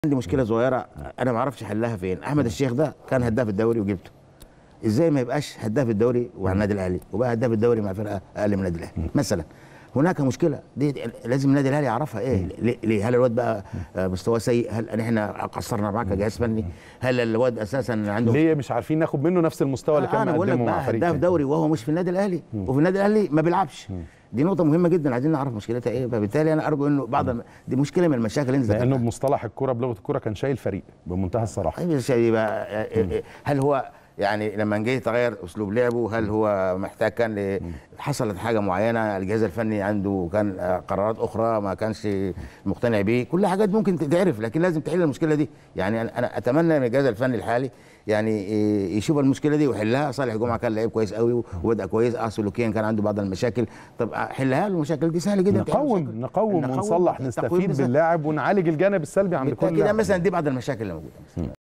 عندي مشكله صغيره انا ما اعرفش حلها فين احمد الشيخ ده كان هداف الدوري وجبته ازاي ما يبقاش هداف الدوري مع النادي الاهلي وبقى هداف الدوري مع فرقه اقل من النادي الاهلي مثلا هناك مشكله دي لازم النادي الاهلي يعرفها ايه ليه- ليه هل الواد بقى آه، مستواه سيء هل احنا قصرنا معاه كجهاز فني هل الواد اساسا عنده ليه مش عارفين ناخد منه نفس المستوى اللي آه، كان انا بقول لك مقدمه مع بقى فريق هداف تاني؟ دوري وهو مش في النادي الاهلي وفي النادي الاهلي ما بيلعبش دي نقطه مهمه جدا عايزين نعرف مشكلتها ايه فبالتالي انا ارجو انه بعض الم- دي مشكله من المشاكل اللي انت لانه ذكرتها. بمصطلح الكوره بلغه الكوره كان شايل فريق بمنتهى الصراحه طيب يا سيدي بقى آه، آه، هل هو يعني لما جه تغير اسلوب لعبه هل هو محتاج كان ل- حصلت حاجه معينه الجهاز الفني عنده كان آه، قرارات اخرى ما كانش مقتنع بيه كل حاجات ممكن تتعرف لكن لازم تحل المشكله دي يعني انا أنا اتمنى من الجهاز الفني الحالي يعني آه، يشوف المشكله دي ويحلها صالح جمعه كان لعيب كويس قوي وبدا كويس اه سلوكيا كان عنده بعض المشاكل طب حلها له المشاكل دي سهله جدا تحل نقوم المشاكل. نقوم ونصلح التقويم نستفيد ده سهل. باللاعب ونعالج الجانب السلبي عند كل بالتاكيد لاعب مثلا دي بعض المشاكل اللي موجوده